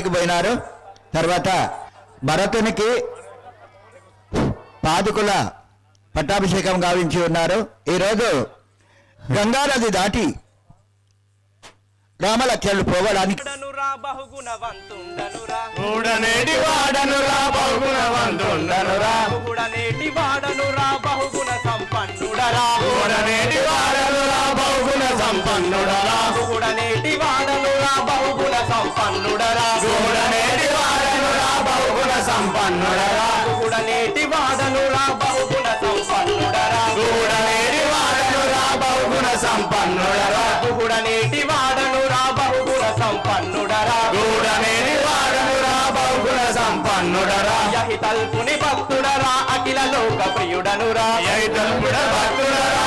స్వర్గానికి పోయినారు తర్వాత భరతునికి పాదుకుల పట్టాభిషేకం గావించి ఉన్నారు ఈరోజు గంగానది దాటి రామలక్ష్మణులు పోవడానికి వాడనురా బహుగుణవంతుండనురా కూడనేటి వాడనురా బహుగుణవంతుండనురా గుహుడనేటి వాడనురా బహుగుణ సంపన్నుడరా కూడనేటి వాడనురా బహుగుణ సంపన్నుడరా గుహుడనేటి వాడనురా బహుగుణ సంపన్నుడరా కూడనేటి వాడనురా బహుగుణ సంపన్నుడరా గుహుడనేటి వాడనురా బహుగుణ సంపన్నుడరా కూడనేటి వాడనురా బహుగుణ సంపన్నుడరా గుహుడనేటి వాడనురా బహుగుణ సంపన్నుడరా కూడనేటి వాడనురా బహుగుణ సంపన్నుడరా యహి తల్పుని భక్తుడరా అఖిల లోక ప్రియుడనురా యై తల్పుడ భక్తుడరా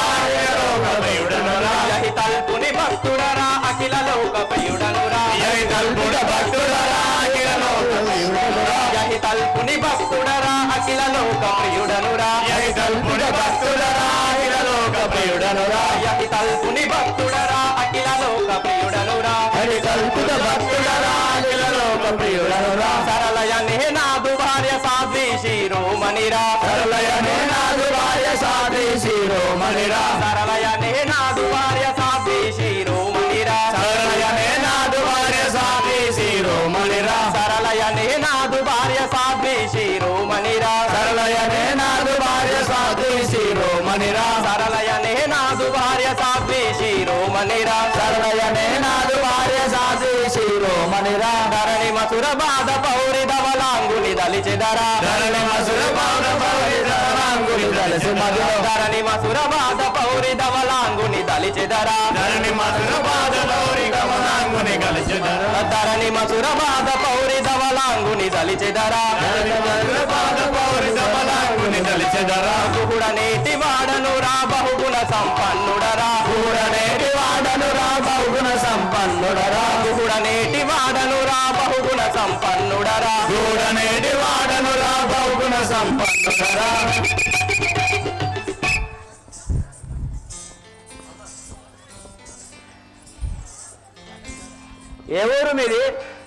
లోకమయుడనురా యహి తల్పుని భక్తుడరా అఖిల లోక ప్రియుడనురా యై తల్పుడ భక్తుడరా అఖిల లోకమయుడనురా యహి తల్పుని భక్తుడరా అఖిల లోక ప్రియుడనురా యై తల్పుడ భక్తుడరా అఖిల లోకమయుడనురా యహి తల్పుని భక్తుడరా అఖిల లోక ప్రియుడనురా హరి కల్పుత భక్తుడరా అఖిల లోకప్రియుడనురా సరళయనే నాదు భార్య సాధ్వి శిరోమణిరా సరళయనే నాదు భార్య సాధి శిరోమణిరా సరళయనే నాదు భార్య సాధ్వి శిరోమణిరా సరళయనే నాదు భార్య సాధి శిరోమణిరా సరళయనే నాదు భార్య సాధ్వి శిరోమణిరా సరళయనే నాదు భార్య సాధి శిరోమణిరా సరళయనే నాదు భార్య సాధ్వి శిరోమణిరా సరళయనే నాదు భార్య సాధి శిరోమణిరా ధరణి మసుర బాధ పౌరి ధవలాంగుని దలిచెదరా ధరణి మసుర పాద పవిత్రాంగుని దలసి మధుర ధరణి మసుర బాధ పౌరి ధవలాంగుని దలిచెదరా ధరణి మధుర పాద గౌరి గమనాంగుని కలిసిదర ధరణి మసుర బాధ పౌరి ధవలాంగుని దలిచెదరా ధరణి మధుర పాద పౌరి గమనాంగుని కలిసిదర గుహుడనేటి వాడను రా బహుగుణ సంపన్నుడరా కూడనేటి వాడను రా బహుగుణ సంపన్నుడరా గుహుడనేటి వాడను రా బహుగుణ సంపన్నుడరా కూడనేటి వాడను రా బహుగుణ సంపన్నుడరా ఏ ఊరు మీది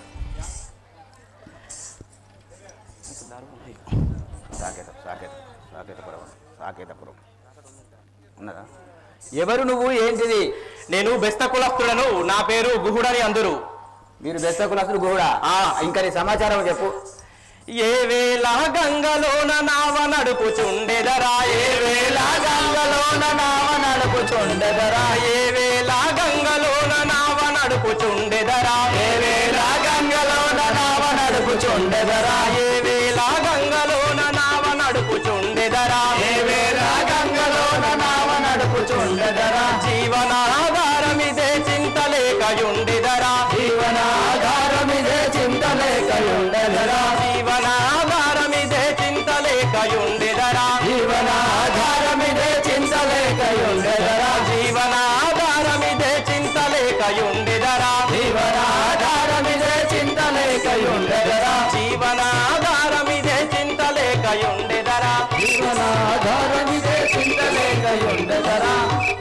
సాకేతం సాకేతం సాకేతపురం సాకేతపురం ఉన్నదా ఎవరు నువ్వు ఏంటిది నేను బెస్త కులస్తుడను నా పేరు గుహుడని అందురు మీరు బెస్త కులస్తులు కూడా ఆ. ఇంకా నీ సమాచారం చెప్పు ఏ వేళ గంగలోన నావ నడుపుచుండెదరా ఏ వేళ గంగలోన నావ నడుపుచుండెదరా ఏ వేళ గంగలోన నావ నడుపుచుండెదరా ఏ వేళ గంగలోన నావ నడుపుచుండెదరా ఏ వేళ గంగలోన నావ నడుపుచుండెదరా ఏ వేళ గంగలోన నావ నడుపుచుండెదరా జీవనాధారమిదే చింతలేకయుండెదరా జీవనాధారమిదే చింతలేకయుండెదరా జీవనాధారమిదే చింతలేకయుండెదరా జీవనాధారమిదే చింతలేకయుండెదరా జీవనాధారమిదే చింతలేకయుండెదరా జీవనాధారమిదే చింతలేకయుండెదరా జీవనాధారమిదే చింతలేకయుండెదరా జీవనాధారమిదే చింతలేకయుండెదరా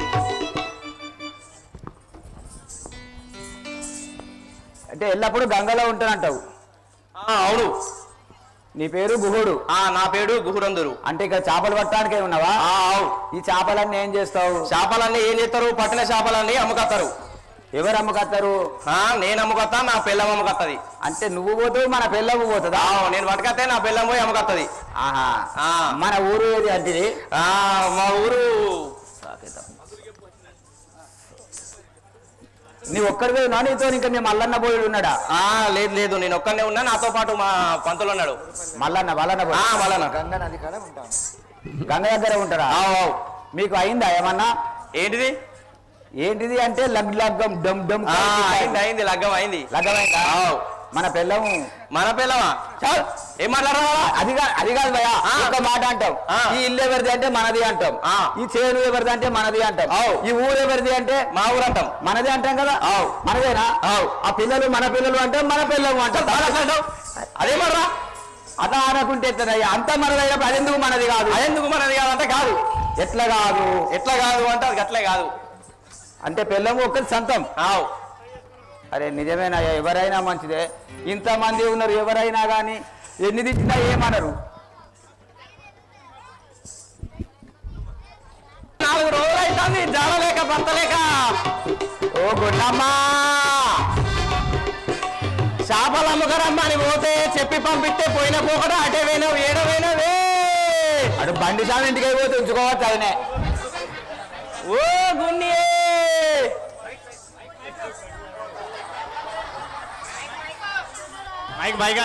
అంటే ఎల్లప్పుడూ గంగలో ఉంటానంటావు ఆ, అవును నీ పేరు గుహుడు ఆ నా పేరు గుహురందురు అంటే ఇక్కడ చేపలు పట్టడానికే ఉన్నావా ఆ అవును ఈ చేపలన్నీ ఏం చేస్తావు చేపలన్నీ ఏం చేస్తారు పట్టిన చేపలన్నీ అమ్ముకత్తారు ఎవరు అమ్ముకత్తారు ఆ, నేను అమ్ముకత్తా నా పిల్లం అమ్ముకత్తది అంటే నువ్వు పోతావు మన పిల్లవు పోతుందా ఆ, నేను పట్టుకత్తే నా పిల్లం పోయి అమ్ముకత్తది ఆహా ఆ. మన ఊరు ఏది అంటే ఆ, మా ఊరు నీ ఒక్కడివే నా నీతో ఇంకా మీ మల్లన్న పోయి ఉన్నాడా ఆ లేదు లేదు నేను ఒక్కనే ఉన్నా నాతో పాటు మా పంతులు ఉన్నాడు మల్లన్న మల్లన్న ఆ పోయి వాళ్ళన గంగ నది కాడ ఉంటాం గంగ దగ్గర ఉంటారా ఆవు, ఆవు. మీకు అయిందా ఏమన్నా ఏంటిది ఏంటిది అంటే లగ్ లగ్గం డమ్ డమ్ ఆ, అయింది అయింది లగ్గం అయింది లగ్గమైందా ఆవు. మన పిల్లం మన పిల్లమా చాలు ఏం మాట్లాడరా అది కాదు అది కాదు భయ్యా ఆ. ఒక మాట అంటాం ఆ. ఈ ఇల్లు ఎవరిది అంటే మనది అంటాం ఆ. ఈ చేను ఎవరిది అంటే మనది అంటాం ఆవ్. ఈ ఊరు ఎవరిది అంటే మా ఊరు అంటాం మనది అంటాం కదా ఆవ్. మనదేనా ఆవ్. ఆ పిల్లలు మన పిల్లలు అంటే మన పిల్లలు అంటాం చాలా అంటావు అదే మర్రా అలా అనుకుంటే ఎట్లనయ్యా అంత మనదైనప్పుడు అదెందుకు మనది కాదు అదెందుకు మనది కాదంటే కాదు ఎట్లా కాదు ఎట్లా కాదు అంటే అది అట్లే కాదు అంటే పిల్లము ఒక్కరి సొంతం ఆవు అరే నిజమేనయ్యా ఎవరైనా మంచిదే ఇంతమంది ఉన్నారు ఎవరైనా కానీ ఎన్ని తిట్టినా ఏమనరు నాలుగు రోజులు అవుతుంది జాడలేక బతలేక ఓ గుండమ్మా చేపలు అమ్మకరమ్మా అని పోతే చెప్పి పంపిస్తే పోయిన పోకడా అటే పోయినావు ఏడ పోయినావే అటు బండి సామి ఇంటికి అయిపోతే ఉంచుకోవచ్చు ఆయనే ఓ గున్ని మైక్ బైక్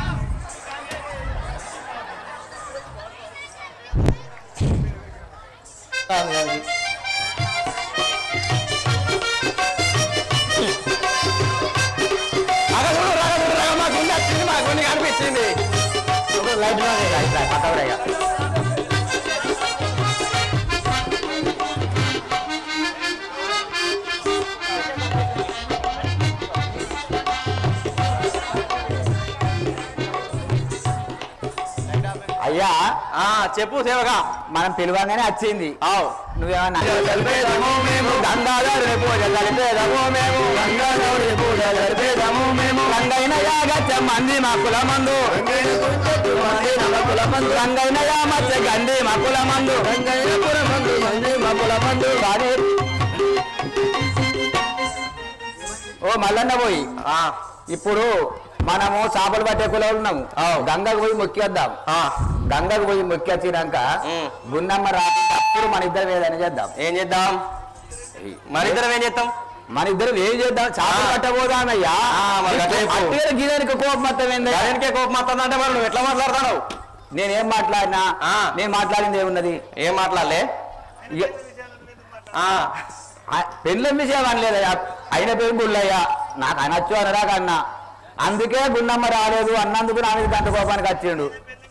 అగదుడు రగదుడు రగ మా గుండె వచ్చింది మా గుండె కనిపించింది లైట్ పక్కవరయ్యా అయ్యా ఆ చెప్పు సేవగా మనం పిలవంగానే వచ్చింది ఆవు నువ్వేమన్నా తెలిపేదము మేము గంగాధరుని పూజ తెలిపేదము మేము గంగాధరుని పూజ తెలిపేదము మేము రంగైన యాగచ్చ మంది మా కులమందు రంగైన యామచ్చ గండి మా కులమందు రంగైన కులమందు మంది మా కులమందు కానీ ఓ మల్లన్న పోయి ఇప్పుడు మనము చేపలు పట్టే కులం ఉన్నాము గంగకు పోయి మొక్కేద్దాం గంగకు పోయి మొక్కి వచ్చినాక ఉం. గున్నమ్మ రాకుండా అప్పుడు మన ఇద్దరు ఏదైనా చేద్దాం ఏం చేద్దాం మరి ఇద్దరం ఏం చేద్దాం మన ఇద్దరు ఏం చేద్దాం చేపలు ఆ. పట్టబోదామయ్యా ఆ, మరి అట్లా చెప్పు. అట్టిగా గిదానికి కోపం మొత్తం ఏంది ఎవరికే కోపం వస్తుందంటే మరి నువ్వు ఎట్లా మాట్లాడతావు నేనేం మాట్లాడినా ఆ. నేను మాట్లాడింది ఏమున్నది ఏం మాట్లాడలే ఇక ఆ, ఆ పెళ్ళి విషయం అనలేదయ్యా అయిన పేరు గుళ్ళయ్యా నాకు అనొచ్చు అనరాక అన్నా అందుకే గున్నమ్మ రాలేదు అన్నందుకు నా మీద గంట కోపానికి వచ్చిండు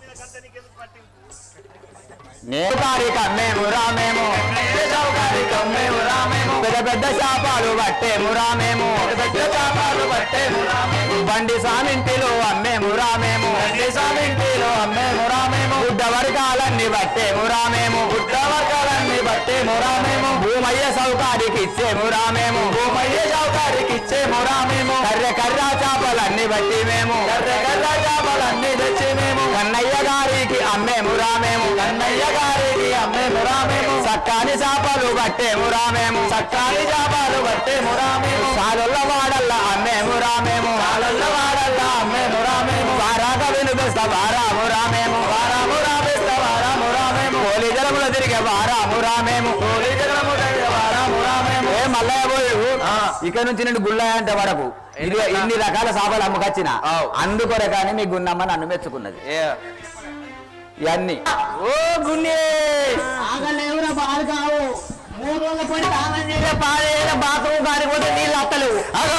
నేను కమ్మేము రామేము కమ్మేము రామేము పెద్ద పెద్ద శాపాలు పట్టేము రామేము పెద్ద శాపాలు పట్టేము రామేము బండి సామింటిలో అమ్మేము రామేము బండి సామింటిలో అమ్మేము రామేము గుడ్డ వర్గాలన్నీ పట్టేము రామేము గుడ్డ వర్గాలన్నీ పట్టేము రామేము భూమయ్య సౌకారికి ఇచ్చేము రామేము భూమయ్య సౌకారికి ఇచ్చేము రామేము కర్రె కర్ర చేపలన్నీ బట్టి మేము కర్రె కర్ర చేపలన్నీ తెచ్చి మేము కన్నయ్య గారికి అమ్మేము రామేము కన్నయ్య గారికి అమ్మేము రామేము సక్కాని చేపలు పట్టేము రామేము సక్కాని చేపలు పట్టేము రామేము సాలుల్ల వాడల్ల అమ్మేము రామేము సాలుల్ల వాడల్ల అమ్మేము రామేము వారాక వినిపిస్తా వారాము రామేము వారాము రాపిస్తా వారాము రామేము కోలి జలముల తిరిగే వారాము రామేము కోలి జలము తిరిగే వారాము రామేము ఏ మల్లయ్య పోయి ఇక్కడ నుంచి నేను గుళ్ళయ్య అంటే వరకు ఇది ఇన్ని రకాల చేపలు అమ్ముకొచ్చిన ఆవ్. అందుకొరకని మీ గున్నమ్మ నన్ను మెచ్చుకున్నది ఏ. ఇవన్నీ ఓ గున్ని ఆగలేవురా బాలు కావు మూడు రోజుల పడి స్నానం చేసి పాడేన బాత్రూమ్ కానిపోతే నీళ్ళు అత్తలేవు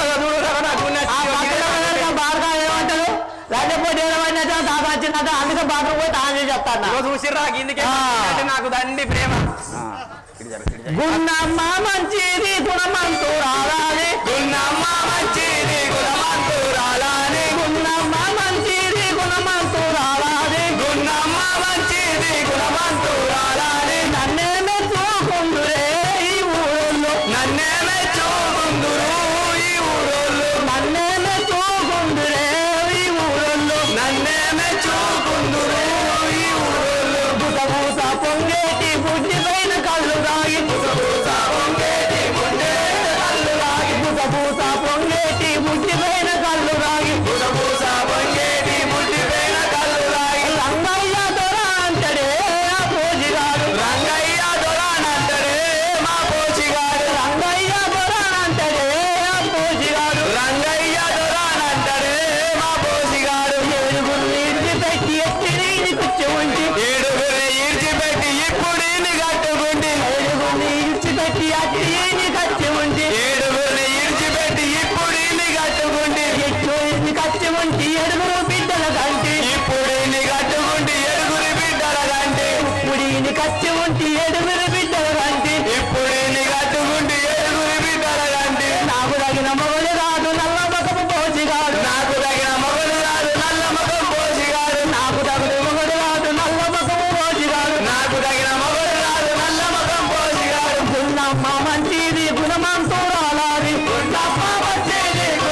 ఏమంటారు లేకపోతే ఏమైనా తాత వచ్చిందంట అందుకే బాత్రూమ్ పోయి తాను చేసి చెప్తాను చూసిర్రా కిందికి ఆ. నాకు దండి ప్రేమ ఆ, ఇటు జర, ఇటు జర. గున్నమ్మ మంచిది గుణమంతురాలని గున్నమ్మ మంచిది గుణమంతురాలని గున్నమ్మ మంచిది గుణమంతురాలని గున్నమ్మ మంచిది గుణమంతురాలని నన్నే మెచ్చుకుందురే ఈ ఊళ్ళో నన్నే మెచ్చుకుందురు ఈ ఊరోళ్ళు నన్నే మెచ్చుకుందురే ఈ ఊళ్ళో నన్నే మెచ్చుకుందురు ఈ ఊరోళ్ళు బుసబూస పొంగేటి బుద్ధి పైన కళ్ళు రాగి బుసబూస పొంగేటి గుండె కళ్ళు రాగి బుసబూస పొంగేటి బుద్ధి పైన కళ్ళు రాగి బుసబూస పొంగేటి బుద్ధి పైన కళ్ళు రాగి రంగయ్య దొర అంటడే ఆ పూజిగాడు రంగయ్య దొరానంటరే మా పోచిగాడు రంగయ్య దొర అంటడే ఆ పూజిగాడు రంగయ్య దొరానంటరే మా పోచిగాడు ఏడుగురు నీటి పెట్టి ఎత్తి నీటి కుచ్చి ఉంచి ఏడుగురే ఈడ్చిపెట్టి ఇప్పుడు ఇన్ని కట్టుకుంటే ఏడుగురు నీటి పెట్టి అట్టి ఈని కచ్చి ఉంచి ఏడుగురిని ఈడ్చిపెట్టి ఇప్పుడు ఇన్ని కట్టుకుంటే ఎచ్చు ఈని కచ్చి ఉంచి ఏడుగురు బిడ్డల కంటి ఇప్పుడు ఇన్ని కట్టుకుంటే ఏడుగురి బిడ్డల కంటే ఇప్పుడు ఈని కచ్చి ఉంచి ఏడుగురు బిడ్డల కంటి ఇప్పుడు ఇన్ని కట్టుకుంటే ఏడుగురి బిడ్డల కంటే నాకు తగిన మొగలు కాదు నల్ల మొగపు పోసిగాడు నాకు తగిన మొగలు రాదు నల్ల ముఖం పోసిగాడు నాకు తగిన మొగలు కాదు నల్ల మొగపు పోసిగాడు నాకు తగిన మొగలు రాదు నల్ల ముఖం పోసిగాడు గుణమ్మ మంచిది గుణమంతురాలాది గుండమ్మ వచ్చేది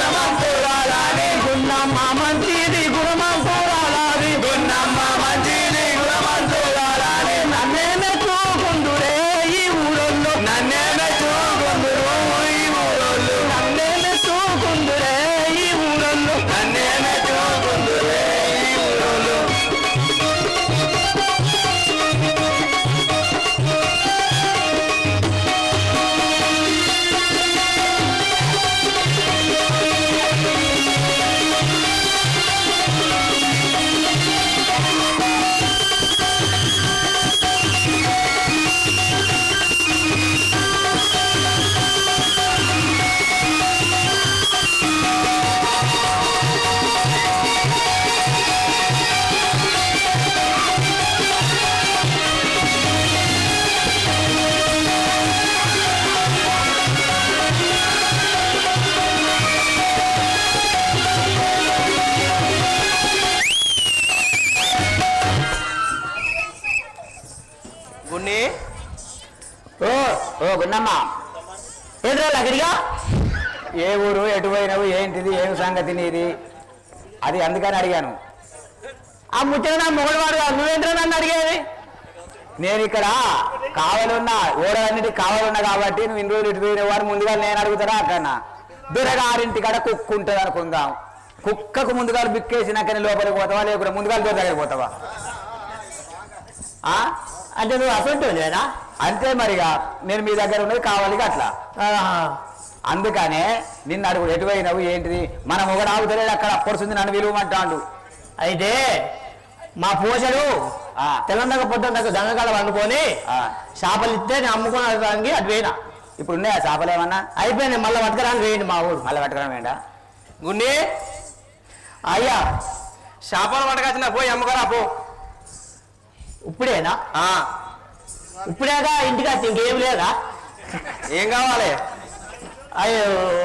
గున్నమ్మ ఏంట్రా అక్కడిగా ఏ ఊరు ఎటు పోయినావు ఏంటిది ఏం సంగతి నీది అది అందుకని అడిగాను ఆ ముచ్చట నా మొగడవాడు కాదు నువ్వేంట్రా నన్ను అడిగేది నేను ఇక్కడ కావాలన్నా ఓడలన్నిటి కావాలన్నా కాబట్టి నువ్వు ఇన్ని రోజులు ఇటు పోయిన వారు ముందుగా నేను అడుగుతారా అక్కడన్నా దొరగారింటి కాడ కుక్క ఉంటుంది అనుకుందాం కుక్కకు ముందుగా బిక్కేసినాకని లోపలికి పోతావా లేకుండా ముందుగా దొర దగ్గరికి పోతావా ఆ? అంటే నువ్వు అసంటుందేనా అంతే మరిగా నేను మీ దగ్గర ఉన్నది కావాలి అట్లా అందుకనే నిన్ను అడుగు ఎటు పోయినావు ఏంటిది మన మొగడు ఆగుతలేడు అక్కడ పొడుస్తుంది నన్ను విలువమంటాడు అయితే మా పోషడు ఆ. తెలంగాణ పొద్దున్న దంగకాల వండుకొని ఆ. చేపలు ఇస్తే నేను అమ్ముకోవడానికి అటు పోయినా ఇప్పుడు ఉన్నాయా చేపలు ఏమన్నా అయిపోయింది మళ్ళీ పట్టుకురాని వేయండి మా ఊరు మళ్ళీ పట్టుకోవడం ఏంటా గుండి అయ్యా చేపలు పట్టకొచ్చిన పోయి అమ్మకరా పో ఇప్పుడేనా ఆ, ఇప్పుడేగా ఇంటికి వచ్చి ఇంకేం లేదా ఏం కావాలి అయ్యో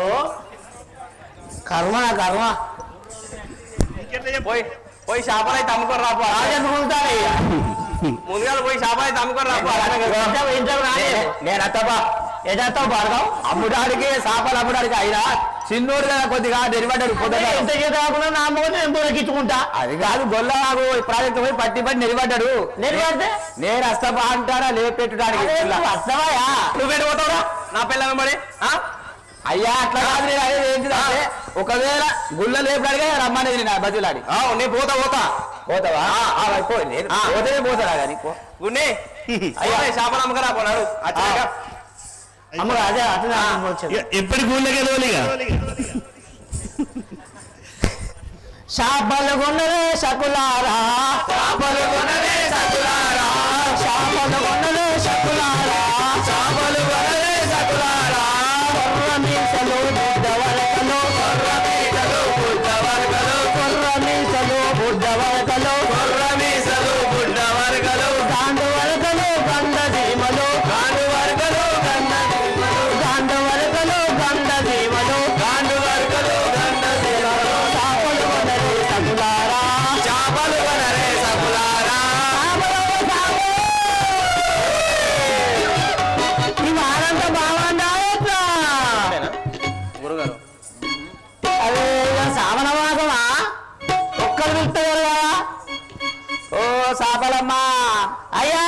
కర్మ నా కర్మ పోయి పోయి చేపలు అయితే అమ్ముకొని రాపో రాజనుకుంటాను ముందుగా పోయి చేపలు అయితే అమ్ముకొని రాపో ఇంట్లో రాని నేను అత్తబ్బా ఎదాతో భార్గవ్ అమ్ముడానికి చేపలు అమ్ముడానికి అయినా చిన్నోడు కదా కొద్దిగా నెరిపడ్డాడు పొద్దున ఎంత చేత కాకుండా నా మొగలు నేను బురకిచ్చుకుంటా అది కాదు గొల్ల నాకు ఈ ప్రాజెక్ట్ పోయి పట్టి పట్టి నెరిపడ్డాడు నెరిపడితే? నేను అస్తబా అంటారా లేపెట్టడానికి వస్తావాయా నువ్వు పెట్టి పోతావురా నా పిల్ల వెంబడి ఆ? అయ్యా అట్లా కాదు నేను అనేది ఏంటిదంటే ఒకవేళ గుళ్ళ లేపడానికి రమ్మనేది నా బతులాడి ఆ, నేను పోతా పోతా పోతావా ఆ, మరి పో నేను పోతేనే పోతారా కానీ పో గుండి అయ్యా చేపలు అమ్మకరా పోనాడు అచ్చాక అమ్మ అదే అట్లా వచ్చింది ఎప్పటి ఊళ్ళకి వెళ్ళిగా శాపలు కొన్నరే సకులారా చేపలు కొనలే సకులారా శాపలు కొన్నరే సకులారా చేపలు కొనలే సకులారా కొర్ర మీసలు బుద్ధ వరకలు కొర్ర మీసలు బుద్ధ వర్గలు కొర్ర మీసలు బుద్ధ వరకలు కొర్ర మీసలు బుద్ధ వర్గలు గాండు వరకలు గండ దీమలు కాండు వర్గలు గన్న దీపలు గాండు వరకలు గండ దీమలు కాండు వర్గలు గన్న దీపలు శాపలు కొన్నరే సకులారా చేపలు కొనలే సకులారా ఈ వారంతా బాగుందా ఎట్లా గురుగారు అదే ఇక శ్రావణ మాసమా ఒక్కరు పిలుస్తారు కదా ఓ చేపలమ్మా అయ్యా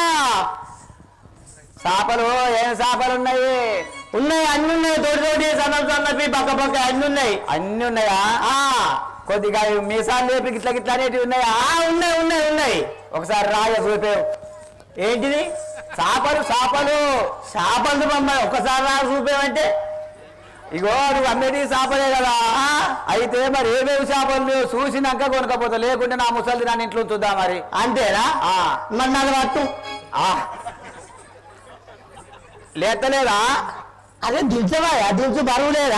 చేపలు ఏం చేపలు ఉన్నాయి ఉన్నాయి అన్ని ఉన్నాయి తోటి తోటి సన్న సన్నపి పక్క పక్క అన్ని ఉన్నాయి అన్ని ఉన్నాయా ఆ కొద్దిగా మీసాలు లేపి గిట్ల గిట్ల అనేటివి ఉన్నాయా ఆ, ఉన్నాయి ఉన్నాయి ఉన్నాయి ఒకసారి రాయ చూపేవు ఏంటిది చేపలు చేపలు చేపలు బొమ్మాయి ఒక్కసారి రా చూపేమంటే ఇగో నువ్వు అమ్మేటి చేపలే కదా అయితే మరి ఏమేమి చేపలు నువ్వు చూసినాక కొనకపోతే లేకుంటే నా ముసలి నన్ను ఇంట్లో చూద్దా మరి అంతేనా ఆ. మరి నాకు పట్టు ఆ. లేతలేదా అదే దించవాయా దించు బరువు లేదా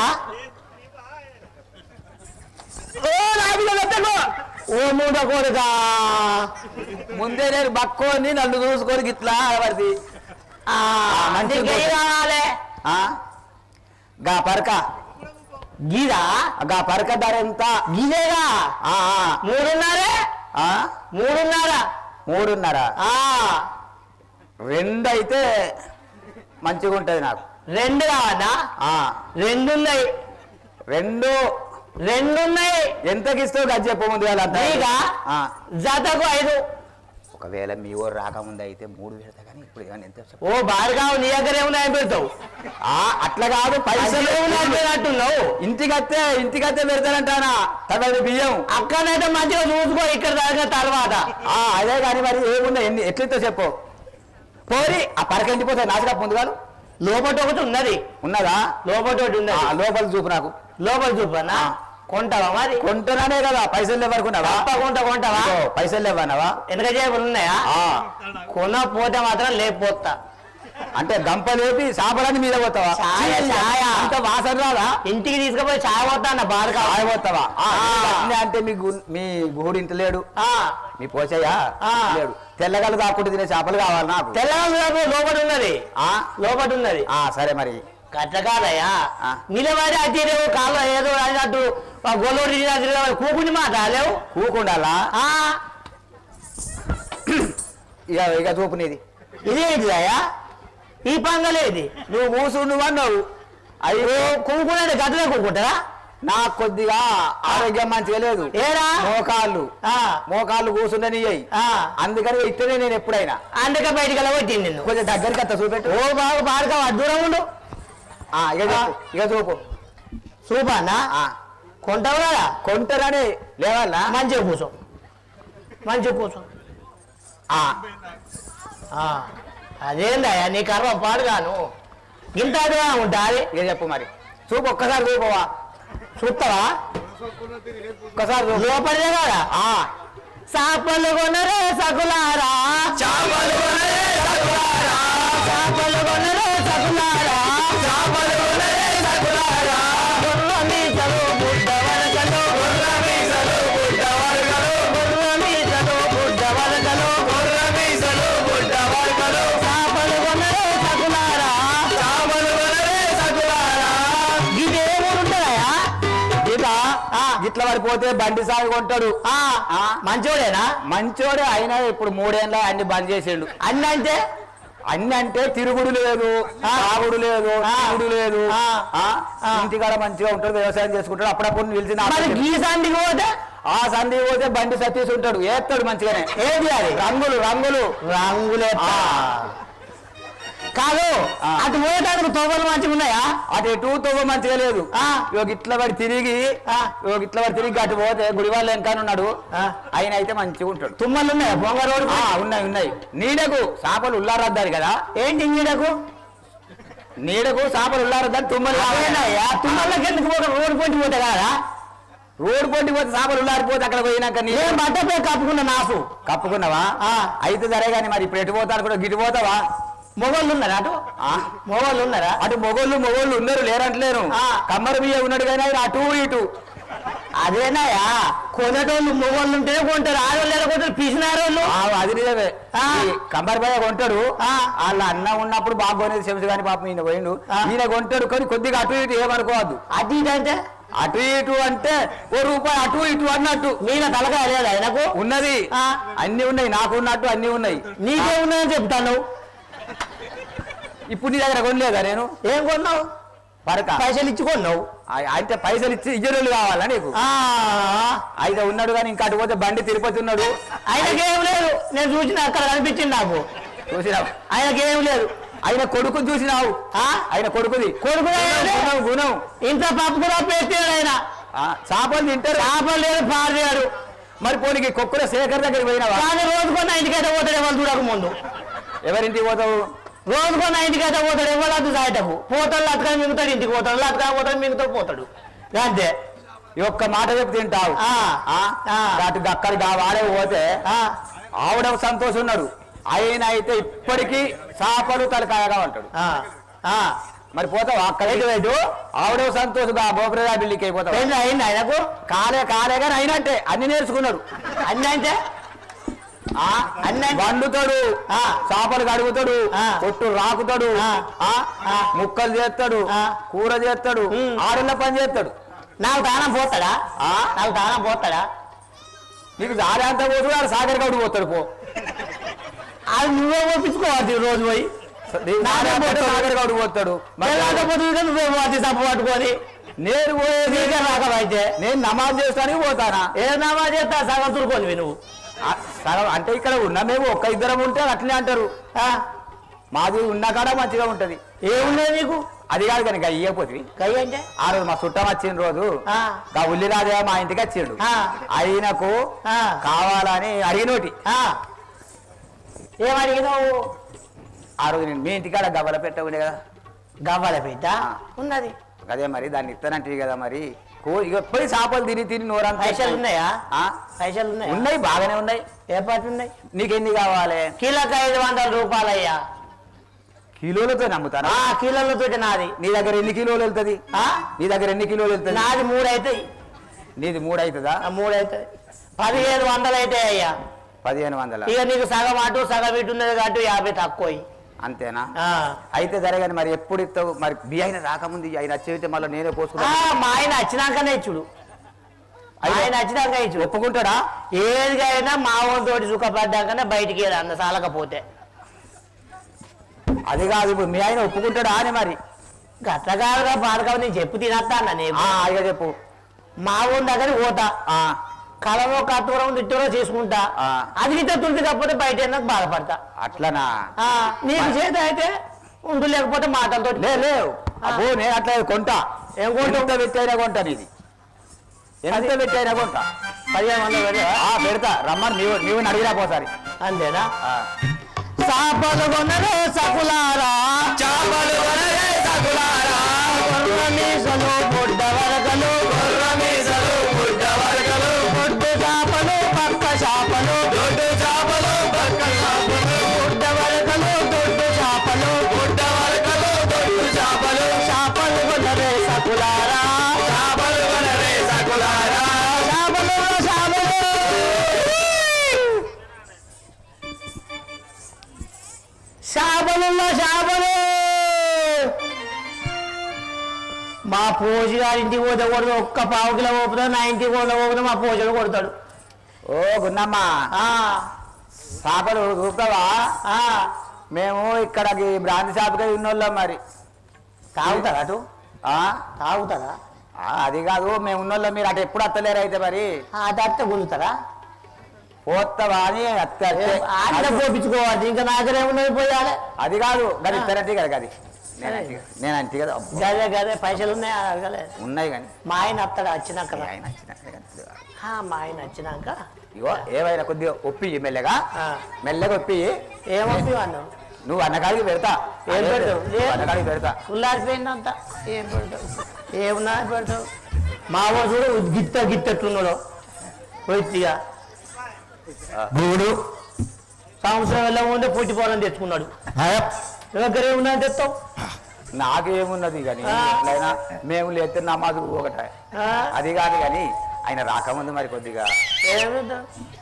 ఓ నాది పెట్టకు ఓ మూడ కోరిక ముందే నేను బక్కోని నన్ను చూసుకొని గిట్లా పడితే మంచిగా మంచి కావాలి గా పరక గీదా గా పరక ధర ఎంత గీదేగా ఆ, ఆ, మూడున్నరే ఆ? మూడున్నర మూడున్నర ఆ రెండు అయితే మంచిగా ఉంటుంది నాకు రెండు కావన్నా ఆ రెండున్నాయి రెండు రెండున్నాయి ఎంతకి ఇస్తావు గది చెప్పు ముందు వేల నీకా? జతకు ఐదు ఒకవేళ మీ ఊరు రాకముందు అయితే మూడు పెడతా కానీ ఇప్పుడు ఏమన్నా ఎంత చెప్పు ఓ బారుగావు నీ దగ్గర ఏమున్నాయి పెడతావు ఆ, అట్లా కాదు పైసలు పైసలు పెడుతున్నావు ఇంటికి వస్తే ఇంటికి వస్తే పెడతానంటానా తర్వాత బియ్యం అక్కడైతే మంచిగా చూసుకో ఇక్కడ దాకా తర్వాత ఆ, అదే కానీ మరి ఏమున్నాయి ఎన్ని ఎట్లయితే చెప్పు పోరి ఆ పరక ఎండిపోతాయి నాశగా ముందుగాను లోపల ఒకటి ఉన్నది ఉన్నదా లోపల ఒకటి ఆ, ఉన్నది లోపల చూపు నాకు లోపల చూపన్నా ఆ. కొంటావా మరి కొంటున్నానే కదా పైసలు లేవనుకున్నావా తప్పకుండా కొంటావా ఇదిగో, పైసలు లేవన్నావా వెనక చేపలు ఉన్నాయా ఆ, కొనకపోతే మాత్రం లేకపోతా అంటే గంప లేపి సాపడాన్ని మీద పోతావా ఛాయ, ఛాయ. అంత వాసన రాదా ఇంటికి తీసుకుపోయి చాయ పోతా అన్న బాధగా ఆగిపోతావా ఆ, ఆ. అట్లనే అంటే మీ గు- మీ గుహుడు ఇంత లేడు ఆ, మీ పోచయ్యా ఆ. లేడు తెల్లగలు కాకుండా తినే చేపలు కావాలి నాకు తెల్లగా లోపల ఉన్నది ఆ? లోపల ఉన్నది ఆ, సరే మరి కట్ట కాదయ్యా ఆ. నిలబడి అతిరేవు కాళ్ళు ఏదో అన్నట్టు గొల్లూరి కూకుని మాట లేవు కూకుండాలా ఆ, ఇక ఇక చూపు నీది ఇదేంటిదయ్యా ఈ పంగలేది నువ్వు కూసుండు అన్నావు అయ్యో కుంకునేది గదిలో కుంకుంటారా నాకు కొద్దిగా ఆరోగ్యం మంచిగా లేదు ఏరా మోకాళ్ళు ఆ, మోకాళ్ళు కూర్చుండనియ్యాయి ఆ. అందుకని ఇట్టనే నేను ఎప్పుడైనా అందుకే బయటికి వెళ్ళబట్టింది నిన్ను కొంచెం దగ్గరికి అత్త చూపెట్టు ఓ బాగు బాడుగా దూరం ఉండు ఆ, ఇక చెప్పు ఇక చూపు చూపానా ఆ, కొంటావు కదా కొంటారని లేవాలా మంచిగా కూర్చో మంచిగా కూర్చో ఆ, ఆ, అదేందయ్యా నీ కర్మ పాడుగాను ఇంత అదిగా ఉంటుంది ఇక చెప్పు మరి చూపు ఒక్కసారి చూపవా చూస్తావా ఒక్కసారి చూపు లోపలిదే కదా ఆ, సాపలు కొనరే సకులారా చేపలు కొనరే సకులారా, సాపలు కొనరే సకులారా చేపలు కొనరే సకులారా, గుర్ర మీసలు బుడ్డ వరకలు గుర్ర మీసలు బుడ్డ వరకలు, గుర్ర మీసలు బుడ్డ వరకలు గుర్ర మీసలు బుడ్డ వరకలు, సాపలు కొనరే సకులారా చేపలు కొనరే సకులారా. ఇది ఏ ఊరు ఉంటుందయ్యా ఇట్లా ఇట్లా పడిపోతే బండి సాగు కొంటాడు ఆ, ఆ. మంచోడేనా మంచోడే అయినా ఇప్పుడు మూడేళ్ళ అన్ని బంద్ చేసిండు అన్ని అంటే అన్ని అంటే తిరుగుడు లేదు తాగుడు లేదు తిరుగుడు లేదు ఆ. ఆ? ఆ. ఇంటికాడ మంచిగా ఉంటాడు వ్యవసాయం చేసుకుంటాడు అప్పుడప్పుడు నిలిచి నా మరి గీ సందికి పోతే ఆ సంధి పోతే బండి సతీష్ ఉంటాడు ఏస్తాడు మంచిగానే ఏది అది రంగులు రంగులు రంగులే ఆ. కాదు ఆ. అటు పోయేటానికి తోబలు మంచిగా ఉన్నాయా అటు ఎటు తోవ మంచిగా లేదు ఆ. ఇక ఇట్లా పడి తిరిగి ఆ. ఇక ఇట్లా పడి తిరిగి అటు పోతే గుడివాళ్ళ వెనకాల ఉన్నాడు ఆ. ఆయన అయితే మంచిగా ఉంటాడు తుమ్మలు ఉన్నాయా బొంగ రోడ్డు ఆ, ఉన్నాయి ఉన్నాయి నీడకు చేపలు ఉల్లారద్దారు కదా ఏంటి నీడకు నీడకు చేపలు ఉల్లారద్దారు తుమ్మలు కావాలి. అదేనయ్యా తుమ్మలకి ఎందుకు పోక రోడ్డు పొంటి పోతే కదా రోడ్డు పొంటి పోతే చేపలు ఉల్లారిపోతే అక్కడ పోయినాక నీ నేను బట్టపై కప్పుకున్న నాసు కప్పుకున్నావా ఆ. అయితే సరే కానీ మరి ఇప్పుడు ఎటు పోతారు కూడా గిటు పోతావా మొగోళ్ళు ఉన్నారా అటు ఆ? మొగోళ్ళు ఉన్నారా అటు మొగోళ్ళు మొగోళ్ళు ఉన్నారు లేరంటలేరు ఆ. కమ్మరి బియ్య ఉన్నాడు కానీ ఆయన అటు ఇటు అదేనాయా కొనేటోళ్ళు మొగోళ్ళు ఉంటేనే కొంటారు ఆడవాళ్ళు ఎలా కొంటారు పిసినారోళ్ళు ఆ, అది నిజమే ఆ. ఈ కమ్మరి బియ్య కొంటాడు ఆ. వాళ్ళ అన్న ఉన్నప్పుడు బాగా కొనేది చెంచు కానీ పాపం ఈయన పోయిండు ఆ. ఈయన కొంటాడు కానీ కొద్దిగా అటు ఇటు ఏమనుకోవద్దు అది ఇది అంటే అటు ఇటు అంటే ఓ రూపాయి అటు ఇటు అన్నట్టు మీద తలకాయ లేదు ఆయనకు ఉన్నది ఆ. అన్ని ఉన్నాయి నాకు ఉన్నట్టు అన్ని ఉన్నాయి నీకే ఉన్నాయని చెప్తాను ఇప్పుడు నీ దగ్గర కొనలేదా నేను ఏం కొన్నావు పరక పైసలు ఇచ్చి కొన్నావు ఆ- అయితే పైసలు ఇచ్చి ఇజ్జరులు కావాలా నీకు ఆ, అయితే ఉన్నాడు కానీ ఇంకా అటు పోతే బండి తిరుపతి ఉన్నాడు ఆయనకేం లేదు నేను చూసిన అక్కడ కనిపించింది నాకు చూసినావు ఆయనకేం లేదు ఆయన కొడుకు చూసినావు ఆ? ఆయన కొడుకుది కొడుకు గుణం గుణం ఇంత పప్పు కూడా పెట్టాడు ఆయన ఆ, చేపలు తింటారు చేపలు లేదు పారేయాడు మరి పోనీకి కొక్కుల శేఖర్ దగ్గరికి పోయినావా కానీ రోజుకొన్న ఇంటికైతే పోతాడు ఎవరు చూడక ముందు ఎవరింటికి పోతావు రోజుకొన్న ఇంటికైతే పోతాడు ఎవరు అద్దు సాయటకు పోతాడు అతకని మిగుతాడు ఇంటికి పోతాడు అతకని పోతాడు మిగుతాడు పోతాడు అంతే ఈ ఒక్క మాట చెప్పి తింటావు ఆ, ఆ? ఆ. అటు అక్కడికి ఆ వాడే పోతే ఆ, ఆవిడ సంతోషం ఉన్నాడు ఆయన అయితే ఇప్పటికీ చేపలు తలకాయగా ఉంటాడు ఆ, ఆ. మరి పోతావు అక్కడ ఇటు ఆవిడ సంతోషంగా బోపరేదా బిల్లికి అయిపోతావు పెళ్ళి అయింది ఆయనకు కాలే కాలే కానీ అయినట్టే అన్ని నేర్చుకున్నాడు అన్ని అంటే ఆ అన్నీ వండుతాడు ఆ. చేపలు కడుగుతాడు ఆ. పొట్టు రాకుతాడు ఆ. ఆ ఆ. ముక్కలు చేస్తాడు ఆ. కూర చేస్తాడు ఉమ్. ఆరుల పని చేస్తాడు నాకు దానం పోతాడా ఆ? నాకు దానం పోతాడా నీకు దారి అంతా పోతాడు ఆడు సాగర్ గౌడు పోతాడు పో అది నువ్వే ఒప్పించుకోవాలి రోజు పోయి నీకు దారి అంతా పోతాడు. సాగర్ గౌడు పోతాడు మరి లేకపోతే ఇక నువ్వే పోతే తప్పు పట్టుకొని నేను పోయేది నీకే రాకమైతే నేను నమాజ్ చేస్తానికి పోతానా ఏ నామా చేస్తా సగం తురుకొని నువ్వు ఆ, సగం అంటే ఇక్కడ ఉన్న మేము ఒక్క ఇద్దరం ఉంటే అట్లనే అంటారు ఆ? మాది ఉన్న కాడ మంచిగా ఉంటది ఏమున్నాయి నీకు అది కాదు కనుక ఇయ్యపోతుంది కై అంటే ఆ రోజు మా చుట్టం వచ్చిన రోజు ఆ. గా ఉల్లిరాజే మా ఇంటికి వచ్చిండు ఆ. ఆయనకు ఆ. కావాలని అడిగినోటి ఆ. ఏమడిగినావు ఆ రోజు నేను మీ ఇంటికాడ గవ్వల పెట్ట ఉండే కదా గవ్వల బిడ్డ ఉన్నది అదే మరి దాన్ని ఇస్తానంటే కదా మరి కో ఇక ఎప్పుడు చేపలు తిని తిని నోరంతా పైసలు ఉన్నాయా ఆ? పైసలు ఉన్నాయా ఉన్నాయి బాగానే ఉన్నాయి ఏ పాటు ఉన్నాయి నీకెన్ని కావాలి కిలోకి ఐదు వందల రూపాయలయ్యా కిలోలతో నమ్ముతారా ఆ కిలోలతో నాది నీ దగ్గర ఎన్ని కిలోలు వెళ్తుంది ఆ? నీ దగ్గర ఎన్ని కిలోలు వెళ్తుంది నాది మూడు అవుతాయి నీది మూడు అవుతుందా ఆ, మూడు అవుతాయి పదిహేను వందలు అవుతాయి అయ్యా పదిహేను వందల ఇక నీకు సగం అటు సగం ఇటు ఉన్నది కాబట్టి యాభై తక్కువ అంతేనా ఆ. అయితే సరే కానీ మరి ఎప్పుడు ఇస్తావు మరి బియ్య ఆయన రాకముందు ఆయన వచ్చేస్తే మళ్ళీ నేనే ఆ, పోసుకున్నా మా ఆయన వచ్చినాకనే ఇచ్చుడు ఆయన వచ్చినాక ఇచ్చుడు ఒప్పుకుంటాడా ఏదిగైనా మా తోటి సుఖపడ్డాకనే బయటికి వెళ్ళి అన్న సాలకపోతే అది కాదు ఇప్పుడు మీ ఆయన ఒప్పుకుంటాడా అని మరి గట్ల కాదురా బాధకావు నేను చెప్పు తినత్తా అన్న నీకు ఆ, ఇక చెప్పు మా ఊరి దగ్గర పోతా ఆ, కలవో కత్తూరం తిట్టూరో చేసుకుంటా ఆ. అది గిట్ట తుడికి కాకపోతే బయట నాకు బాధపడతా అట్లనా ఆ, నీకు చేత అయితే ఉండు లేకపోతే మాటలతో లే లేవు అబ్బో నేను అట్లా కొంటా ఏం కొంటావు? ఎంత పెట్టైనా కొంటా నీది ఎంత పెట్టైనా కొంటా పదిహేను వందలు పెడతా? ఆ, పెడతా రమ్మని నీవు నీవు అడిగిరా పోసారి అంతేనా ఆ. సాపలు కొనరే సకులారా చాపలు వనరే సకులారా కొర్ర మీసలు బుడ్డ వరకలు కొర్ర మీసలు బుడ్డ వరకలు బొడ్డు చేపలు పక్క చేపలు దొడ్డు చాపలు పక్క చాపలు బుడ్డ వరకలు దొడ్డు చేపలు బుడ్డ వరకలు దొడ్డు చాపలు చేపలు కొనరే సకులారా చాపలు వనరే సకులారా చేపలు చేపలు చేపలున్న చేపలు మా పూజ గారి ఇంటికి పోతే కొడదు ఒక్క పావు కిలో పోపుతా నా ఇంటికి పోతే పోపుతా మా పూజలు కొడతాడు ఓ గున్నమ్మ ఆ, చేపలు చూస్తావా ఆ, మేము ఇక్కడ బ్రాంతి షాప్కి ఉన్నోళ్ళం మరి తాగుతారా అటు ఆ? తాగుతారా ఆ, అది కాదు మేము ఉన్నోళ్ళం మీరు అటు ఎప్పుడు అత్తలేరు అయితే మరి ఆ దత్త గుంజుతారా పోతావా అని అత్త ఆట పోపించుకోవాలి ఇంకా నా దగ్గర ఏమున్నది పోయాలి అది కాదు గది ఇస్తారంటే కదా గది నేను అంతే కదా. నేను అంతే కదా అబ్బో, గదే గదే పైసలు ఉన్నాయి అడగలే ఉన్నాయి కానీ మా ఆయన వస్తాడు వచ్చినాక రా. ఆయన వచ్చినాక కానీ. ఆ, మా ఆయన వచ్చినాక ఇగో ఏమైనా కొద్దిగా ఒప్పి మెల్లగా ఆ. మెల్లగా ఒప్పి ఏమొప్పి వాడు నువ్వు అన్నకాడికి పెడతా ఏం పెడతావు? నువ్వు అన్నకాడికి పెడతా ఉల్లారిపోయిందంత ఏం పెడతావు ఏమున్నా పెడతావు మా వాడు చూడు గిత్త గిత్తట్లున్నాడు వైద్యగా గూడు సంవత్సరం వెళ్ళ ఉంటే పుట్టిపోవాలని తెచ్చుకున్నాడు దగ్గర ఏమున్నా తెస్తావు నాకేమున్నది కానీ ఆ. ఎట్లయినా మేము లేతే నమాజు ఒకట ఆ? అది కాదు కానీ ఆయన రాకముందు మరి కొద్దిగా ఏం పెడతావు?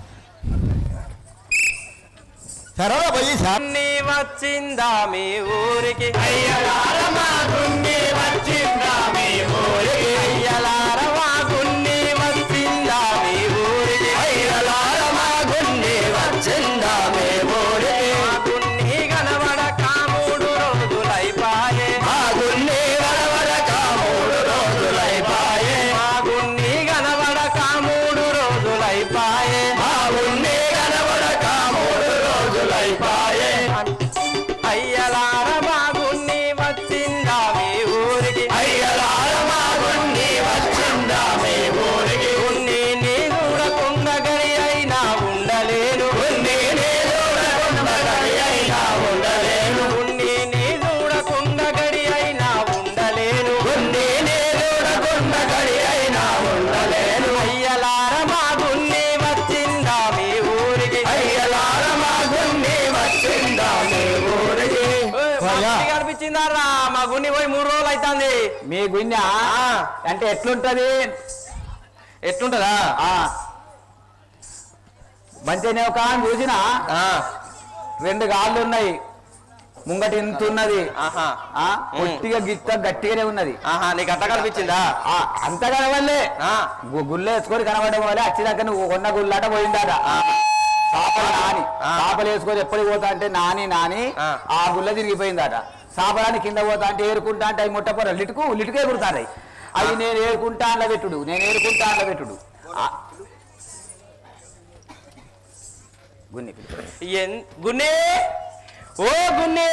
సరళ పోయి గున్ని వచ్చిందా మీ ఊరికి అయ్యలారమా గుండి వచ్చిందా మీ ఊరికి అయ్యలారవా గున్ని వచ్చిందా మీ ఊరికి అయ్యలారమా గుండి వచ్చిందా మీ ఊరికి మా గున్ని కనబడక మూడు రోజులైపాయే మా గుండి వరవరక మూడు రోజులైపాయే మా గున్ని కనబడక మూడు రోజులైపాయే మా గుండి కనబడక మూడు రోజులైపాయే అయ్యలారవా గున్ని వచ్చిందా మీ ఊరికి అయ్యలారమా గుండి వచ్చిందా మీ ఊరికి గున్ని నీ చూడకుండా గడి అయినా ఉండలేను గుండి నీ చూడకుండా గడి అయినా ఉండలేను గున్ని నీ చూడకుండా గడి అయినా ఉండలేను గుండి నీ చూడకుండా గడి అయినా ఉండలేను అయ్యలార మా గున్ని వచ్చిందా మీ ఊరికి అయ్యలారమా గుండి వచ్చిందా మీ ఊరికి కనిపించిందారా మా గున్ని పోయి మూడు రోజులు అవుతుంది మీ గుండె అంటే ఎట్లుంటది ఎట్లుంటదా ఆ మంచిగానే ఒక ఆమె చూసిన రెండు కాళ్ళు ఉన్నాయి ముంగటి ఇంత ఉన్నది ఆహా ఆ పొట్టిగా గిత్త గట్టిగానే ఉన్నది ఆహా నీకు అట్ట కనిపించిందా ఆ అంత కనవల్లే ఆ. గుళ్ళు వేసుకొని కనబడడం వల్ల వచ్చినాక నువ్వు కొన్న గుళ్ళాట పోయిందాట చేపలు నాని ఆ. చేపలు వేసుకొని ఎప్పటికి పోతా అంటే నాని నాని ఆ. ఆ గుళ్ళ తిరిగిపోయిందట చేపలాన్ని కింద పోతా అంటే ఏరుకుంటా అంటే అవి ముట్టపోర లిటుకు లిటుకే కుడతాయి అవి నేను ఏరుకుంటా అన్న పెట్టుడు నేను ఏరుకుంటా అన్న పెట్టుడు ఆ. గున్ని పిలుపు. ఎన్- గున్ని ఓ గున్ని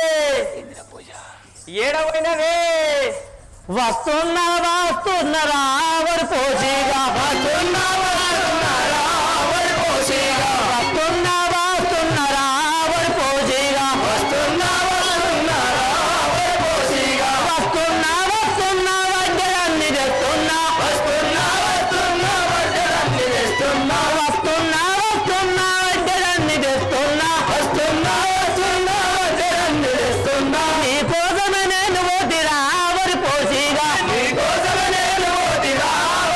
ఏడవైనవే వస్తున్నా వస్తున్నారా వరి పోసిగా వస్తున్నా వస్తున్నారా వరి పోసిగా వస్తున్నా వస్తున్నారా వరి పోసిగా వస్తున్నా వస్తున్నారా వరి పోసిగా వస్తున్నా వస్తున్నా వడ్డలన్నీ తెస్తున్నా వస్తున్నా వస్తున్నా వడ్డలన్నీ తెస్తున్నా వస్తున్నా వస్తున్నా వడ్డలన్నీ తెస్తున్నా వస్తున్నా వస్తున్నా వడ్డలన్నీ తెస్తున్నా నీ కోసమే నేను పోతిరా వరి పోసిగా నీకోసమే నేను పోతిరా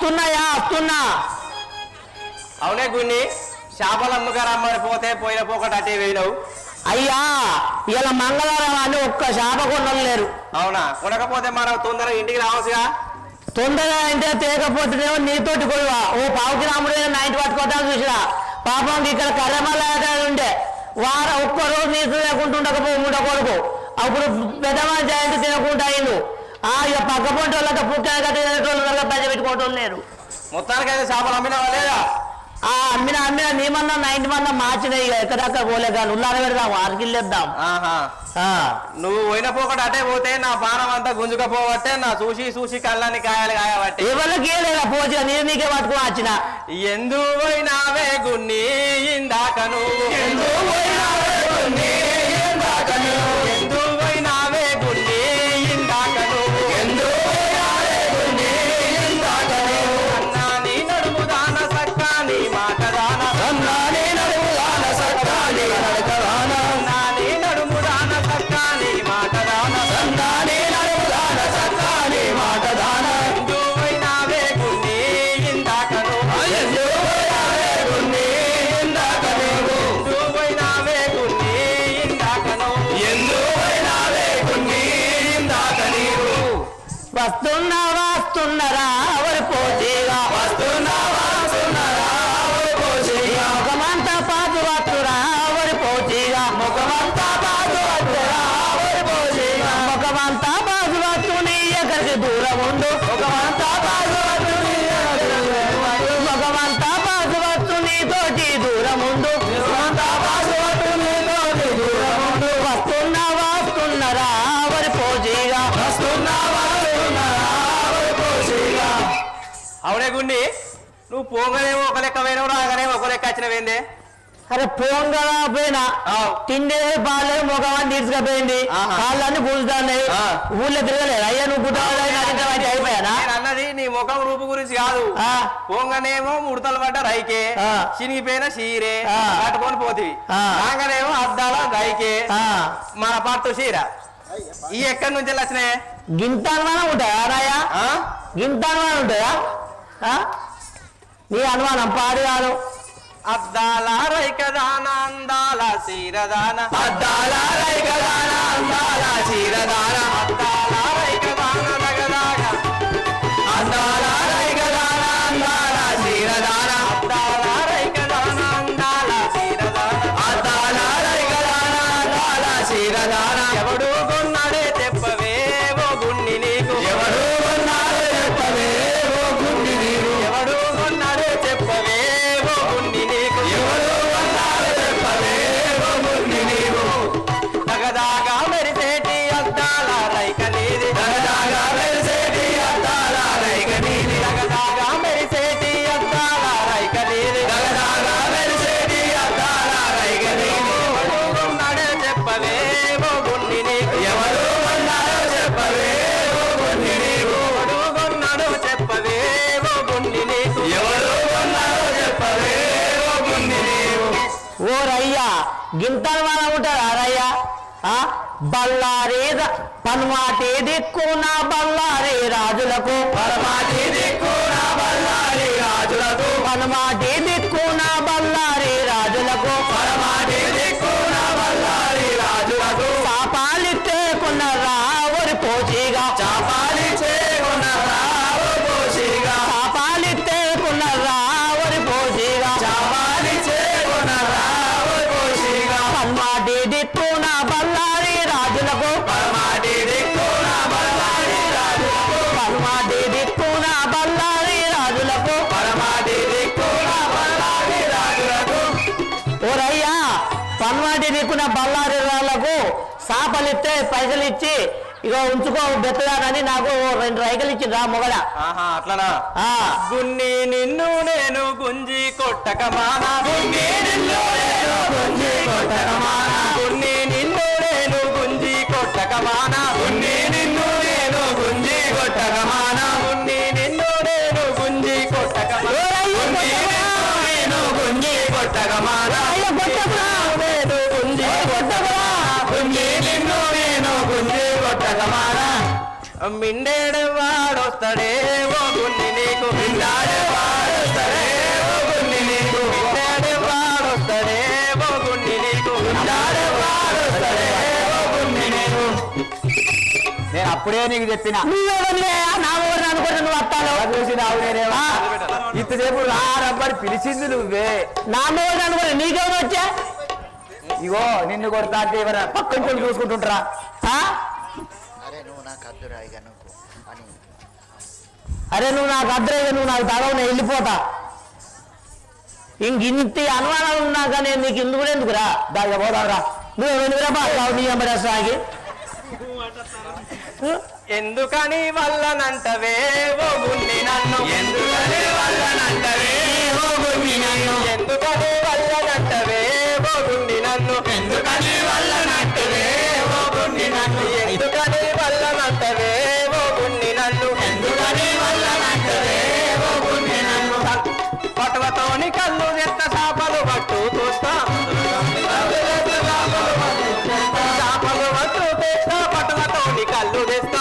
వస్తున్నాయా వస్తున్నా అవునే గున్ని చేపలు అమ్మగారమ్మని పోతే పోయిన పోకట అటే వేయినావు అయ్యా ఇలా మంగళవారం అని ఒక్క శాప కొండలు లేరు అవునా కొనకపోతే మనం తొందరగా ఇంటికి రావచ్చుగా తొందరగా అంటే తేకపోతేనేమో నీతోటి కొడువా ఓ పావు కిలోమీటర్ నా ఇంటి పట్టుకోవటానికి చూసినా పాపం ఇక్కడ కర్రమల్ల ఉండే వార ఒక్క రోజు నీకు లేకుండా ఉండకపో ఉండ కొడుకు అప్పుడు పెద్దవాళ్ళ జయంతి తినకుండా అయిండు ఆ ఇక పక్క పొంటి వాళ్ళతో పుట్టాను కదా పెద్ద పెట్టుకోవటం లేరు మొత్తానికైతే చేపలు అమ్మినావా లేదా ఆ అమ్మిన అమ్మిన నీమన్నా నా ఇంటి మన్నా మార్చినాయి ఇక ఎక్కడక్కడ పోలే కానీ ఉల్లార పెడదాం ఆరికిల్లేద్దాం ఆహా ఆ. నువ్వు పోయిన పోకట అటే పోతే నా పానం అంతా గుంజుకపోవట్టే నా చూసి చూసి కళ్ళని కాయలు కాయబట్టి ఎవరికి లేదా పోచిన నేను నీకే పట్టుకుని వచ్చిన ఎందు పోయినావే గున్ని ఇందాక నువ్వు ఎందు పోయినావే గున్ని ఇందాక నువ్వు ఎందు పోయినావే గున్ని ఇందాక నువ్వు ఎందు పోయినావే గున్ని ఇందాక నువ్వు అన్నా నీ నడుము దాన సక్క నీ మాట దాన అన్నా నీ నడుము దాన సక్క నీ నడక దాన అన్నా నీ నడుము దాన సక్క నీ మాట దాన అన్నా నీ నడుము దాన సక్క నీ మాట దాన ఎందు పోయినావే గున్ని ఇందాక నువ్వు ఎందు పోయినావే గున్ని ఇందాక నువ్వు ఎందు పోయినావే గున్ని ఇందాక నువ్వు ఎందు పోయినావే గున్ని ఇందాక నీవు వస్తున్నా వస్తున్నారా ఎవరు పోటీగా వస్తున్నా వస్తున్నారా ఓ పోషిగా ముఖమంతా పాటు వస్తురా ఎవరు పోటీగా ముఖమంతా బాధ వద్దురా ఓ పోషిగా ముఖమంతా పాటు వస్తుని ఎక్కడికి దూరం ఉండు ముఖమంతా బాధ వద్దుని ముఖమంతా పాటు వస్తుని తోటి దూరం ఉండు ముఖమంతా బాధ వద్దుని తోటి దూరం ఉండు. వస్తున్నా వస్తున్నారా ఎవరు పోటీగా వస్తున్నా వస్తున్నారా ఓ పోషిగా అవునే గుండి నువ్వు పోగనేమో ఒక లెక్క పోయినావు రాగానేమో ఒక లెక్క వచ్చినవేందే అరే పోంగా పోయినా ఆవ్. తిండి బాగాలేదు ముఖమని తీసుకుపోయింది ఆహా. కాళ్ళన్నీ పూలుతున్నాయి ఆ. ఊళ్ళో తిరగలేదు అయ్యా నువ్వు గుడ్డ అయిపోయానా నేను అన్నది నీ ముఖం రూపు గురించి కాదు ఆ. పోంగనేమో ముడతలు పడ్డ రైకే ఆ. చినిగిపోయిన చీరే ఆ. కట్టుకొని పోతివి ఆ. రాగానేమో అద్దాల రైకే ఆ. మన పట్టు చీర ఈ ఎక్కడి నుంచి వచ్చినాయి గింత అనుమానం ఉంటాయా రాయా ఆ? గింత అనుమానం ఉంటాయా ఆ? నీ అనుమానం పాడు కాదు అద్దాల రైకదాన అందాల చీరదాన అద్దాల రైకదాన అందాల చీరదాన అద్దాల రైకదాన దగదాగ అద్దాల రైకదాన అందాల చీరదాన అద్దాల రైకదాన అందాల చీరదాన అద్దాల రైకదాన అందాల చీరదాన ఎవడు కొన్నాడే తెప్పవే ఓ గుండి నీకు ఎవడు కొన్నాడే తెప్పవే ఓ గుండి నీకు ఎవడు కొన్నాడే చెప్పవే ఓ గుండి నీకు ఎవడు కొన్నాడే చెప్పవే ఓ గుండి నీకు దగదాగా మెరిసేటి అద్దాల రైక నీది దగదాగా మెరిసేటి అద్దాల రైక నీది దగదాగా మెరిసేటి అద్దాల రైక నీది దగదాగా మెరిసేటి అద్దాల రైక నీది ఎవడు కొన్నాడే చెప్పవే ఓ గుండి నీకు ఎవడు కొన్నాడో చెప్పవే ఓ గుండి నీకు ఎవడు కొన్నాడో చెప్పవే ఓ గుండి నీకు ఎవడు కొన్నాడో చెప్పవే ఓ గుండి నీకు ఓ రయ్యా గింత అనుమానం ఉంటారా రయ్యా ఆ? బల్లారే ర- పన్మాటి దిక్కున బల్లారే రాజులకు పరమాటి దిక్కున బల్లారి రాజులకు పన్మాటి దిక్కున బల్లారే రాజులకు పరమాటి దిక్కున బల్లారి రాజులకు పాపాలిస్తే కొన్నరా ఒరి పోచీగా చాపాలి చేకున్న రావు పోషిగా పాపాలిస్తే కొన్నరా ఒరి పోచీగా చాపాలి చేకున్న రావు పోషిగా పన్మాటి దిక్కున బల్లారి రాజులకు పరమాటి దిక్కున బల్లారి రాజులకు పన్మాటి దిక్కున బల్లారి రాజులకు పరమాటి దిక్కున బల్లారి రాజులకు ఓరయ్యా పన్మాటి దిక్కున బల్లారి రాళ్లకు సాపలిస్తే పైసలు ఇచ్చి ఇక ఉంచుకో బెత్తదానని నాకు ఓ రెండు రైకలు ఇచ్చిండ్రా మొగడ ఆహా అట్లనా ఆ గున్ని నిన్ను నేను గుంజి కొట్టక మానా గున్ని నిన్ను నేను గుంజి కొట్టక మానా గున్ని నిన్ను నేను గుంజి కొట్టక మానా గున్ని నిన్ను నేను గుంజి కొట్టక మానా గున్ని నిన్ను నేను గుంజి కొట్టక మానా గున్ని నిన్ను నేను గుంజి కొట్టక మానా అయ్యో, కొట్టకురా. నేను గుంజి కొట్టక మానా గున్ని నిన్ను నేను గుంజి కొట్టక మానా మిండేడు వాడొస్తాడే ఓ గుండి నీకు మిండాడే వాడొస్తాడే ఓ గుండి నీకు మిండాడే వాడొస్తాడే ఓ గుండి నీకు మిండాడే వాడొస్తాడే ఓ గుండి నీకు నేను అప్పుడే నీకు చెప్పిన నువ్వెవరివే? నా ఊరిని అనుకుంటే నువ్వు వస్తాను అలా చూసి నావు నేనేమో ఇంతసేపు రా రబ్బని పిలిచింది నువ్వే నా ఊరిని అనుకుంటే నీకేమో వచ్చా ఇగో నిన్ను కొడతా అంటే ఎవరైనా పక్కన వాళ్ళు చూసుకుంటుంటారా ఆ? అరే నువ్వు నాకు అద్దురా ఇక నువ్వు అని అరే నువ్వు నాకు అద్దరే నువ్వు నాకు తగవు నేను వెళ్ళిపోతా ఇంక ఇంత అనుమానాలు ఉన్నాక నేను నీకు ఇందుకు కూడా ఎందుకురా దాని పోదాంరా నువ్వు ఎందుకురా బాగా నీ ఎంబడేస్తానికి ఎందుకని వల్లనంటవే ఓ గుండి నన్ను ఎందుకని వల్లనంటవే ఓ గుండి నన్ను ఎందుకని వల్లనంటవే ఓ గుండి నన్ను ఎందుకని వల్లనంటవే ఓ గుండి నన్ను ఎందుకని వల్లనంటవే ఓ గుండి నన్ను ఎందుకని వల్లనంటవే ఓ గుండి నన్ను పటవతోని కళ్ళు ఎత్త చేపలు పట్టు చూస్తా చేపలు పట్టు తెస్తా పటవతోని కళ్ళు తెస్తా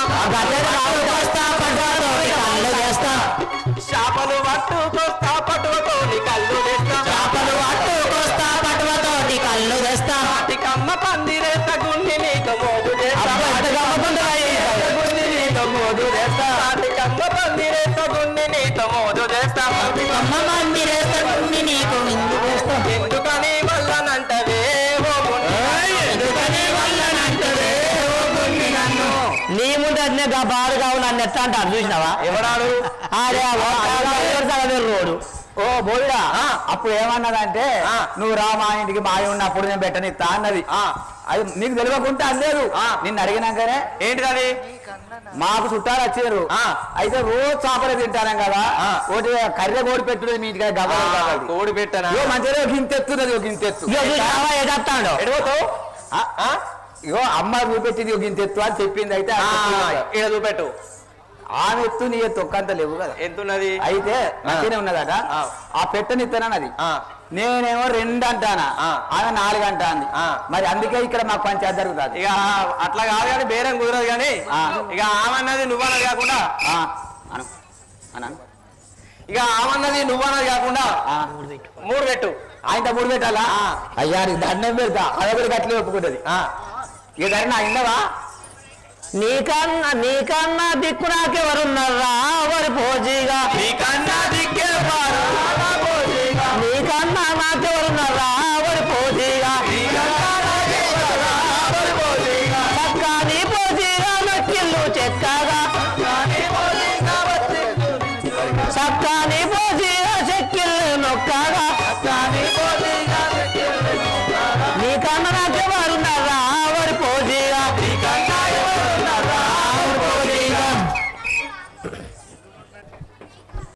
చేపలు పట్టు చూస్తా పటువతోని కళ్ళు తెస్తా చేపలు పట్టు చూస్తా పటువతోని కళ్ళు తెస్తా కమ్మ పందిరేత గుండి నీకు మోగు చేస్తా గుండి నీతో మోదు చేస్తా కమ్మ పందిరేత గుండి నీతో మోదు చేస్తా కమ్మ పందిరేత గుండి నీకు విందు చేస్తా ఎందుకని వల్లనంటవే ఓ గుండి ఎందుకని వల్లనంటవే ఓ గుండి నన్ను నీ ముందు అట్నే గా బాడు కావు నన్ను ఎట్లా అంటారు చూసినావా ఎవరాడు అరే రోడ్డు ఓ బోడిరా అప్పుడు ఏమన్నదంటే ఆ. నువ్వు రా మా ఇంటికి మాయ ఉన్నప్పుడు నేను పెట్టనిస్తా అన్నది ఆ. అది నీకు తెలియకుండా అనలేదు నిన్ను అడిగినాకనే ఏంటిది నీకన్నా నా- మాకు చుట్టాలు వచ్చారు ఆ. అయితే రోజు చేపలు తింటాను కదా ఆ. ఒకటి కర్రె కోడి పెట్టుడు మీ ఇంటికి గవ్వలు కోడి పెట్టనా ఇగో మంచిగా ఒక ఇంత ఎత్తున్నది ఒక ఇంత ఎత్తు ఇక చూసినావా ఎడతాడు ఎడిపోతావు ఆ, ఆ? ఇగో అమ్మ చూపెట్టింది ఒక ఇంత ఎత్తు అని చెప్పింది అయితే ఆ ఎత్తు ఉన్నది. ఇక్కడ చూపెట్టు ఆమె ఎత్తు నీ ఎత్తు ఒక్కంత లేవు కదా ఎంతున్నది అయితే మంచిగానే ఉన్నదట ఆ. ఆ పెట్టని ఇస్తానన్నది ఆ. నేనేమో రెండు అంటానా ఆ. ఆమె నాలుగు అంటాంది ఆ. మరి అందుకే ఇక్కడ మాకు పంచాయతీ జరుగుతుంది ఇక అట్లా కాదు కానీ బేరం కుదరదు కానీ ఆ. ఇక ఆమన్నది నువ్వన్నది కాకుండా ఆ, అను అను ఇక ఆమన్నది నువ్వన్నది కాకుండా ఆ. మూడు పెట్టు ఆయన మూడు పెట్టాలా అయ్యా నీకు దండం పెడతా అదొకటి అట్లే ఒప్పుకుంటది ఆ. ఇక ధర నా ఇన్నవా నీకన్నా నీకన్నా దిక్కు నాకెవరున్నారా ఎవరి పోజీగా నీకన్నా దిక్కేవారు నా భోజీగా. నీకన్నా నాకెవరున్నారా ఎవరి పోజీగా నీకన్నా నాకెవరురా ఎవరి భోజీగా. చక్కని పోజీగా నక్కిల్లు చెక్కగా కానీ భోజీగా వచ్చి చక్కని